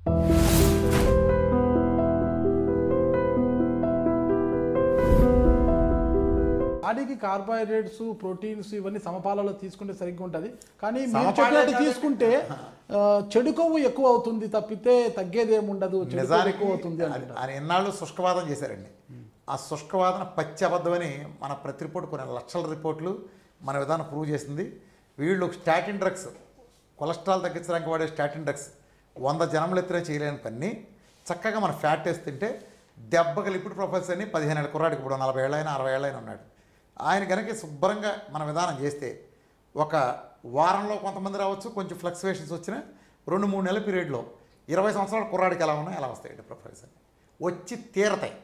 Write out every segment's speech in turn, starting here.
బాడీకి carbohydrates proteins ఇవన్నీ సమపాలలో తీసుకుంటే సరిగ్గా ఉంటుంది కానీ మీరు సమపాలే చెప్పినట్టు కాదు. తీసుకుంటే ఆ, చెడు కొవ్వు ఎక్కువ అవుతుంది తప్పితే తగ్గేది ఏముండదు చెడు కొవ్వు నిజానికి ఎక్కువ అవుతుంది అది- అంటారు ఆయన ఎన్నాళ్ళు శుష్కవాదం చేశారండి ఆ శుష్కవాదన పచ్చి అబద్ధమని మన ప్రతి రిపోర్ట్ కొన్ని లక్షల రిపోర్ట్లు మన విధానం ప్రూవ్ చేసింది వీళ్ళు స్టాటిన్ డ్రగ్స్ కొలెస్ట్రాల్ తగ్గించడానికి వాడే స్టాటిన్ డ్రగ్స్ వంద జనములు ఎత్తున చేయలేని పని చక్కగా మన ఫ్యాట్ వేసి తింటే దెబ్బకి లిపిడ్ ప్రొఫైల్స్ అన్ని పదిహేను ఏళ్ళ కుర్రాడికి ఇప్పుడు నలభై ఏళ్ళైనా అరవై ఏళ్ళైనా ఉన్నాడు ఆయన కనుక శుభ్రంగా మన విధానం చేస్తే ఒక వారంలో కొంతమంది రావచ్చు కొంచెం ఫ్లక్చువేషన్స్ వచ్చినా రెండు మూడు నెలల పీరియడ్లో ఇరవై సంవత్సరాల కుర్రాడికి ఎలా ఉన్నాయి ఎలా వస్తాయండి ప్రొఫైల్స్ అన్ని వచ్చి తీరతాయి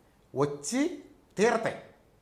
వచ్చి తీరతాయి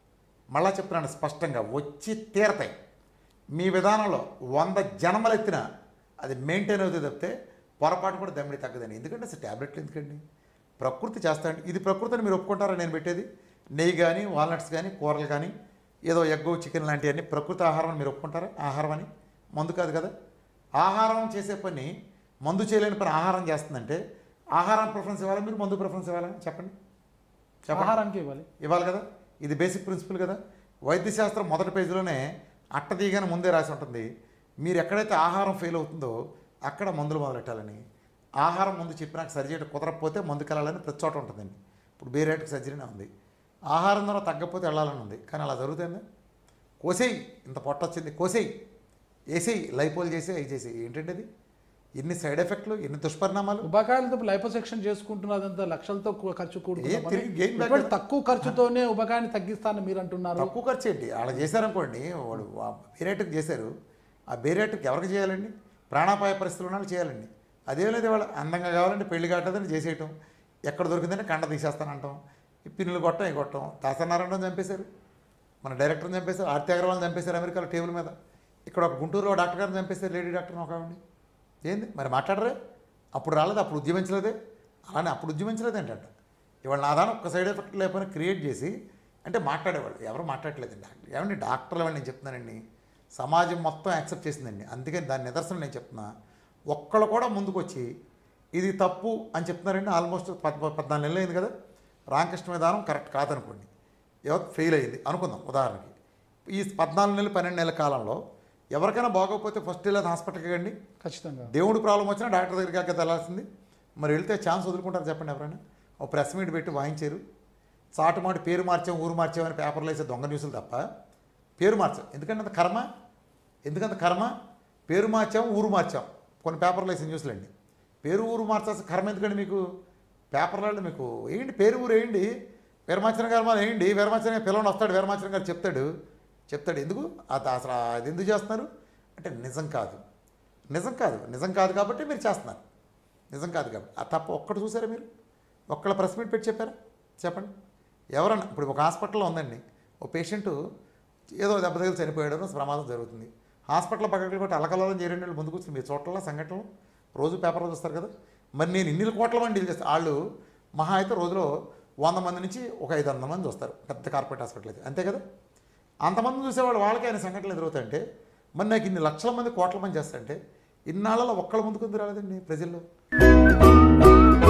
మళ్ళా చెప్తున్నాను స్పష్టంగా వచ్చి తీరతాయి మీ విధానంలో వంద జన్మలెత్తిన అది మెయింటైన్ అవుతుంది తప్పితే పొరపాటు కూడా దమ్మిడి తగ్గదండి ఎందుకంటే అసలు ట్యాబ్లెట్లు ఎందుకండి ప్రకృతి చేస్తాండి ఇది ప్రకృతి అని మీరు ఒప్పుకుంటారా నేను పెట్టేది నెయ్యి కానీ వాల్నట్స్ కానీ కూరలు కానీ ఏదో ఎగ్గో చికెన్ లాంటివన్నీ ప్రకృతి ఆహారం అని మీరు ఒప్పుకుంటారా ఆహారం అని మందు కాదు కదా ఆహారం చేసే పని మందు చేయలేని పని ఆహారం చేస్తుందంటే ఆహారం ప్రిఫరెన్స్ ఇవ్వాలా మీరు మందు ప్రిఫరెన్స్ ఇవ్వాలా చెప్పండి చెప్పండి ఆహారానికి ఇవ్వాలి ఇవ్వాలి కదా ఇది బేసిక్ ప్రిన్సిపల్ కదా వైద్యశాస్త్రం మొదటి పేజీలోనే అట్టదీగానే ముందే రాసి ఉంటుంది మీరు ఎక్కడైతే ఆహారం ఫెయిల్ అవుతుందో అక్కడ మందులు మొదలెట్టాలని ఆహారం ముందు చెప్పినాక సర్జరీ కుదరకపోతే మందుకు వెళ్ళాలని ప్రతి చోట ఉంటుందండి ఇప్పుడు బేరేట్కి సర్జరీనే ఉంది ఆహారం ద్వారా తగ్గకపోతే వెళ్ళాలని ఉంది కానీ అలా జరుగుతుందా కోసేయి ఇంత పొట్ట వచ్చింది కోసేయి వేసేయి లైపోల్ చేసి అవి చేసి ఏంటంటే అది ఎన్ని సైడ్ ఎఫెక్ట్లు ఎన్ని దుష్పరిణామాలు ఉబకాయలతో లైపోసెక్షన్ చేసుకుంటున్నదంతా లక్షలతో కు- ఖర్చు కూడుకున్న ఏ పని. తిరిగి gain back ఇటువంటి కదా. తక్కువ ఖర్చుతోనే ఉబకాయాన్ని తగ్గిస్తానని మీరు అంటున్నారు తక్కువ ఖర్చు ఏంటి అలా చేశారనుకోండి వాడు ఆ బేరేటుకు చేశారు ఆ బేరేటుకి ఎవరికి చేయాలండి ప్రాణాపాయ పరిస్థితులు ఉన్న వాళ్ళు చేయాలండి అదేం లేదు వాళ్ళు అందంగా కావాలంటే పెళ్లి కావట్లేదని చేసేయటం ఎక్కడ దొరికిందంటే కండ తీసేస్తానంటాం ఈ పిన్నులు కొట్టం ఈ కొట్టం దాసనారాయణ చంపేశారు మన డైరెక్టర్ని చంపేశారు ఆర్తి అగర్వాల్ని చంపేశారు అమెరికాలో టేబుల్ మీద ఇక్కడ ఒక గుంటూరులో డాక్టర్ గారిని చంపేశారు లేడీ డాక్టర్ని ఒక ఆవిడని ఏంది మరి మాట్లాడరే అప్పుడు రాలేదు అప్పుడు ఉద్యమించలేదే అలానే అప్పుడు ఉద్యమించలేదు ఏంటంట ఇవాళ నా దాని ఒక్క సైడ్ ఎఫెక్ట్ లేకపోయినా క్రియేట్ చేసి అంటే మాట్లాడేవాళ్ళు ఎవరు మాట్లాడలేదండి డాక్టర్ ఏమండి డాక్టర్లు వాళ్ళు నేను చెప్తున్నానండి సమాజం మొత్తం యాక్సెప్ట్ చేసిందండి అందుకని దాని నిదర్శనం నేను చెప్తున్నా ఒక్కళ్ళు కూడా ముందుకు వచ్చి ఇది తప్పు అని చెప్తున్నారండి ఆల్మోస్ట్ పద్ పద్నాలుగు నెలలు అయింది కదా రామకృష్ణ విధానం కరెక్ట్ కాదనుకోండి ఎవరు ఫెయిల్ అయింది అనుకుందాం ఉదాహరణకి ఈ పద్నాలుగు నెలలు పన్నెండు నెలల కాలంలో ఎవరికైనా బాగోకపోతే ఫస్ట్ వెళ్ళేది హాస్పిటల్కి కండి ఖచ్చితంగా దేవుడు ప్రాబ్లం వచ్చినా డాక్టర్ దగ్గరికి అక్కడ వెళ్ళాల్సింది మరి వెళ్తే ఛాన్స్ వదులుకుంటారు చెప్పండి ఎవరైనా ఓ ప్రెస్ మీట్ పెట్టి వాయించారు చాటుమాటి పేరు మార్చాం ఊరు మార్చామని పేపర్లో వేసే దొంగ న్యూస్లు తప్ప పేరు మార్చాం ఎందుకంటే అంత కర్మ ఎందుకంత కర్మ పేరు మార్చాం ఊరు మార్చాం కొన్ని పేపర్లో వేసే న్యూస్లు అండి పేరు ఊరు మార్చాల్సిన కర్మ ఎందుకండి మీకు పేపర్లలో మీకు వేయండి పేరు ఊరు వేయండి వీరమాచరణ గారు మనం వేయండి వీరమాచరణ గారు పిల్లలు వస్తాడు వీరమాచరణ గారు చెప్తాడు చెప్తాడు ఎందుకు అది అసలు అది ఎందుకు చేస్తున్నారు అంటే నిజం కాదు నిజం కాదు నిజం కాదు కాబట్టి మీరు చేస్తున్నారు నిజం కాదు కాబట్టి ఆ తప్ప ఒక్కటి చూసారా మీరు ఒక్కళ్ళ ప్రెస్ మీట్ పెట్టి చెప్పారా చెప్పండి ఎవరన్నా ఇప్పుడు ఒక హాస్పిటల్లో ఉందండి ఓ పేషెంట్ ఏదో దెబ్బ తగిలి చనిపోయాడు ప్రమాదం జరుగుతుంది హాస్పిటల్ పక్కకి కొట్టి అలకలలో చేరండి వాళ్ళు ముందుకు వచ్చి మీ చోట్ల సంఘటనలు రోజు పేపర్లో చూస్తారు కదా మరి నేను ఇన్ని కోట్ల మంది డీల్ చేస్తాను వాళ్ళు మహా అయితే రోజులో వంద మంది నుంచి ఒక ఐదు వందల మంది వస్తారు పెద్ద కార్పొరేట్ హాస్పిటల్ అయితే అంతే కదా అంతమంది చూసేవాళ్ళు వాళ్ళకి ఆయన సంఘటనలు ఎదురవుతాయంటే మరి నాకు ఇన్ని లక్షల మంది కోట్ల మంది చేస్తారంటే ఇన్నాళ్ళలో ఒక్కళ్ళ ముందుకు ఎందుకు రాలేదండి ప్రజల్లో